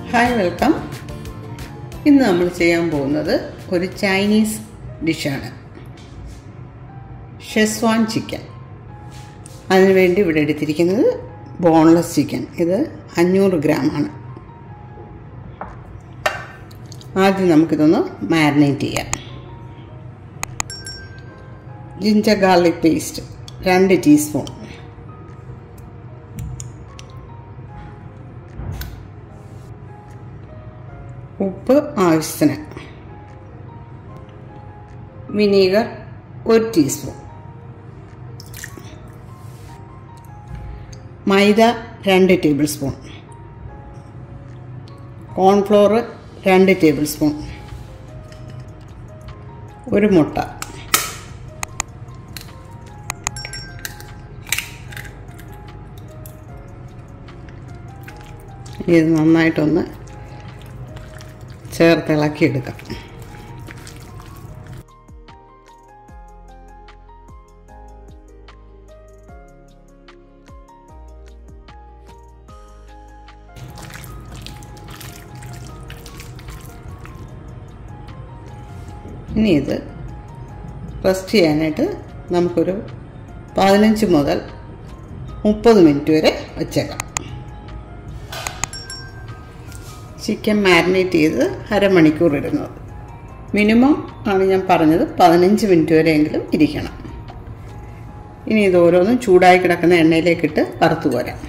hi welcome ഇന്ന് നമ്മൾ ചെയ്യാൻ പോകുന്നത് ഒരു ചൈനീസ് ഡിഷാണ് ഷെസ്വാൻ ചിക്കൻ അതിനുവേണ്ടി ഇവിടെ എടുത്തിരിക്കുന്നത് ബോൺലെസ് ചിക്കൻ ഇത് അഞ്ഞൂറ് ഗ്രാമാണ് ആദ്യം നമുക്കിതൊന്ന് മാരിനേറ്റ് ചെയ്യാം ജിഞ്ചർ ഗാർലിക് പേസ്റ്റ് രണ്ട് ടീസ്പൂൺ ഉപ്പ് ആവശ്യത്തിന് വിനീഗർ ഒരു ടീസ്പൂൺ മൈദ രണ്ട് ടേബിൾ സ്പൂൺ കോൺഫ്ലോർ രണ്ട് ടേബിൾ സ്പൂൺ ഒരു മുട്ട ഇത് നന്നായിട്ടൊന്ന് ചേർത്ത് ഇളക്കിയെടുക്കാം ഇനി ഇത് റെസ്റ്റ് ചെയ്യാനായിട്ട് നമുക്കൊരു പതിനഞ്ച് മുതൽ മുപ്പത് മിനിറ്റ് വരെ വച്ചേക്കാം ചിക്കൻ മാരിനേറ്റ് ചെയ്ത് അരമണിക്കൂർ ഇടുന്നത് മിനിമം ആണ് ഞാൻ പറഞ്ഞത് പതിനഞ്ച് മിനിറ്റ് വരെയെങ്കിലും ഇരിക്കണം ഇനി ഇത് ഓരോന്നും ചൂടായി കിടക്കുന്ന എണ്ണയിലേക്കിട്ട് വറുത്തു പോരാം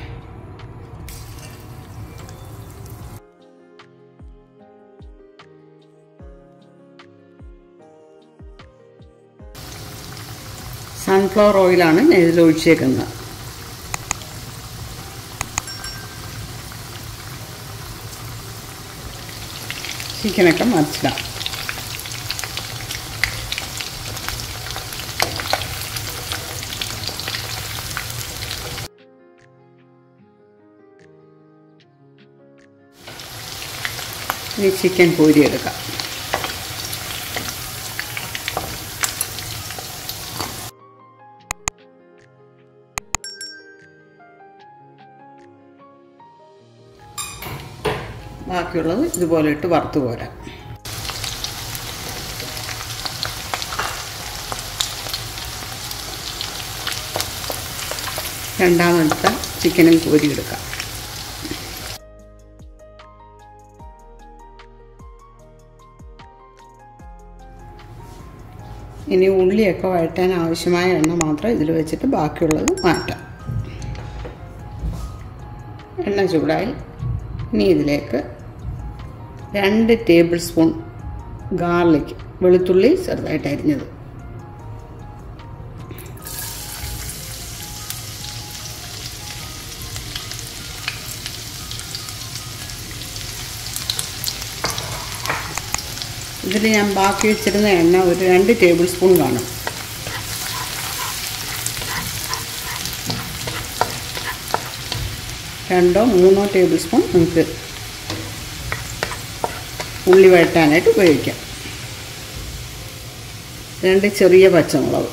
സൺഫ്ലവർ ഓയിലാണ് ഞാൻ ഇതിൽ ഒഴിച്ചേക്കുന്നത് ചിക്കനൊക്കെ മറിച്ചിടാം ഇനി ചിക്കൻ കോരിയെടുക്കാം ബാക്കിയുള്ളത് ഇതുപോലെ ഇട്ട് വറുത്ത് പോരാം രണ്ടാമെടുത്ത ചിക്കനും കോരിയെടുക്കാം ഇനി ഉള്ളിയൊക്കെ വഴറ്റാൻ ആവശ്യമായ എണ്ണ മാത്രം ഇതിൽ വെച്ചിട്ട് ബാക്കിയുള്ളത് മാറ്റാം എണ്ണ ചൂടായി ഇനി ഇതിലേക്ക് രണ്ട് ടേബിൾ സ്പൂൺ ഗാർലിക് വെളുത്തുള്ളി ചെറുതായിട്ട് അരിഞ്ഞത് ഇതിൽ ഞാൻ ബാക്കി വെച്ചിരുന്ന എണ്ണ ഒരു രണ്ട് ടേബിൾ സ്പൂൺ കാണും രണ്ടോ മൂന്നോ ടേബിൾ സ്പൂൺ നമുക്ക് ഉള്ളി വഴറ്റാനായിട്ട് ഉപയോഗിക്കാം രണ്ട് ചെറിയ പച്ചമുളക്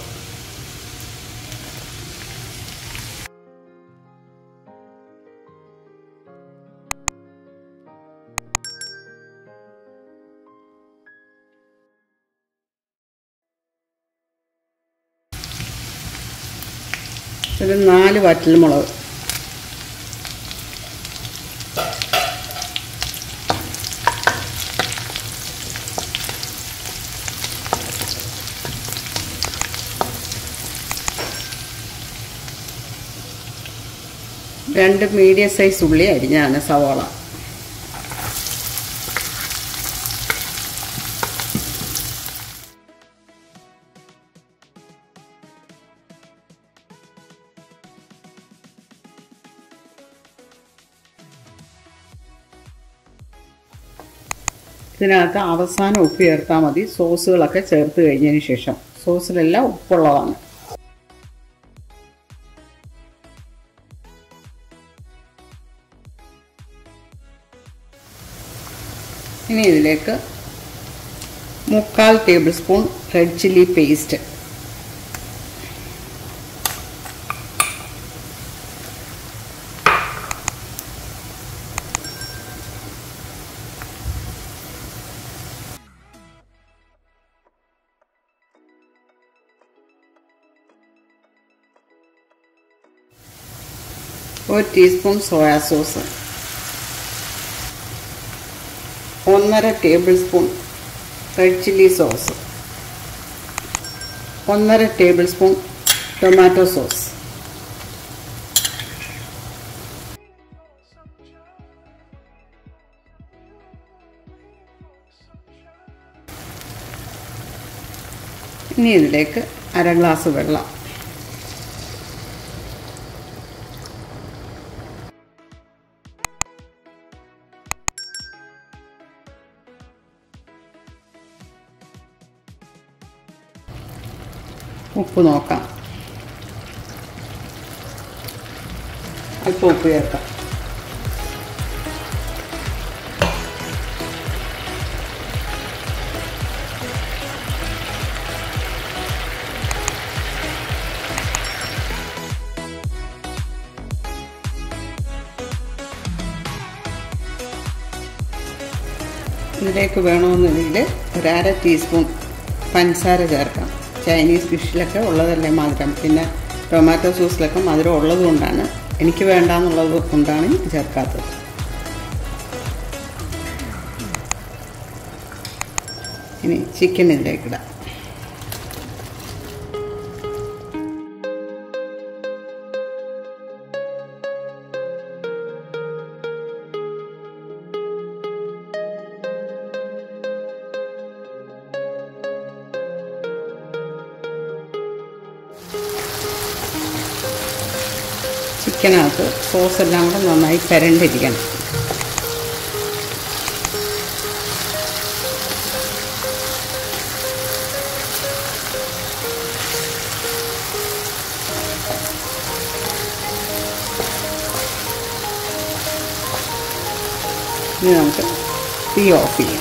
ഒരു നാല് വറ്റൽമുളക് രണ്ട് മീഡിയം സൈസ് ഉള്ളി അരിഞ്ഞാണ് സവാള ഇതിനകത്ത് അവസാനം ഉപ്പ് ചേർത്താൽ മതി സോസുകളൊക്കെ ചേർത്ത് കഴിഞ്ഞതിന് ശേഷം സോസിലെല്ലാം ഉപ്പുള്ളതാണ് ഇനി ഇതിലേക്ക് മുക്കാൽ tablespoon red chilli paste ഒരു ടീസ്പൂൺ സോയാ സോസ് ഒന്നര tablespoon red chilli sauce ഒന്നര ടേബിൾ സ്പൂൺ ടൊമാറ്റോ സോസ് ഇനി ഇതിലേക്ക് അര ഗ്ലാസ് വെള്ളം ഉപ്പ് നോക്കാം അല്പം ഉപ്പ് ചേർക്കാം ഇതിലേക്ക് വേണമെന്നുണ്ടെങ്കിൽ ഒരര ടീസ്പൂൺ പഞ്ചസാര ചേർക്കാം ചൈനീസ് ഫിഷിലൊക്കെ ഉള്ളതല്ലേ മധുരം പിന്നെ ടൊമാറ്റോ സോസിലൊക്കെ മധുരം ഉള്ളത് കൊണ്ടാണ് എനിക്ക് വേണ്ടാന്നുള്ളത് കൊണ്ടാണ് ചേർക്കാത്തത് ഇനി ചിക്കൻ ഇതിലേക്കിടാം ചിക്കനകത്ത് സോസ് എല്ലാം കൂടെ നന്നായി പെരണ്ടിരിക്കണം ഇനി നമുക്ക് തീ ഓഫ് ചെയ്യാം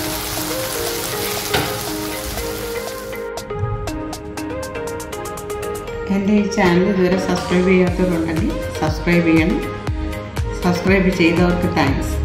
എൻ്റെ ഈ ചാനൽ ഇതുവരെ സബ്സ്ക്രൈബ് ചെയ്യാത്തവരുണ്ടെങ്കിൽ സബ്സ്ക്രൈബ് ചെയ്യണം സബ്സ്ക്രൈബ് ചെയ്തവർക്ക് താങ്ക്സ്